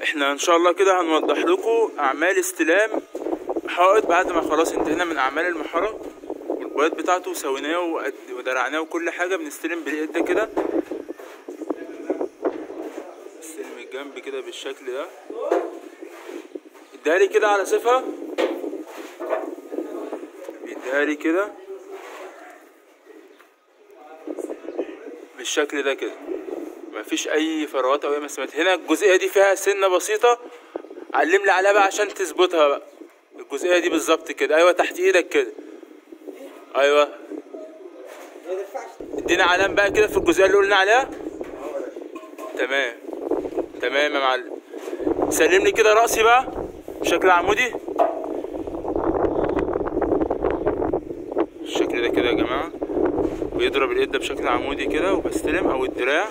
احنا ان شاء الله كده هنوضح لكم اعمال استلام حائط بعد ما خلاص انتهينا من اعمال المحاره والبياض بتاعته سويناه وقد- ودرعناه وكل حاجه بنستلم بالايد ده كده نستلم الجنب كده بالشكل ده اديها لي كده على صفها اديها لي كده بالشكل ده كده مفيش اي فراغات او اي مسامات هنا الجزئيه دي فيها سنه بسيطه علم لي عليها بقى عشان تظبطها بقى الجزئيه دي بالظبط كده ايوه تحت ايدك كده ايوه ادينا علام بقى كده في الجزئيه اللي قلنا عليها تمام تمام يا معلم سلم لي كده راسي بقى بشكل عمودي الشكل ده كده يا جماعه بيضرب اليد ده بشكل عمودي كده وبستلم او الدراع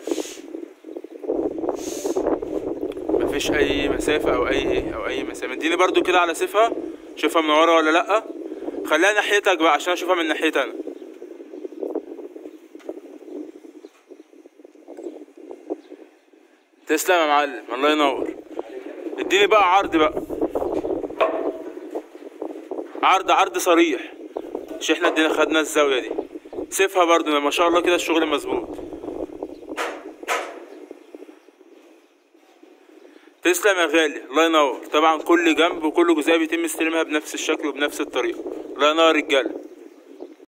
مفيش اي مسافه او اي او اي مسافه اديني برضو كده على صفها شوفها من ورا ولا لا خليها ناحيتك بقى عشان اشوفها من ناحيتي انا تسلم يا معلم الله ينور اديني بقى عرض بقى عرض عرض صريح مش احنا ادينا خدنا الزاويه دي سيفها برضو ما شاء الله كده الشغل مظبوط تسلم يا غالي الله ينور طبعا كل جنب وكل جزئيه بيتم استلامها بنفس الشكل وبنفس الطريقه الله ينور رجاله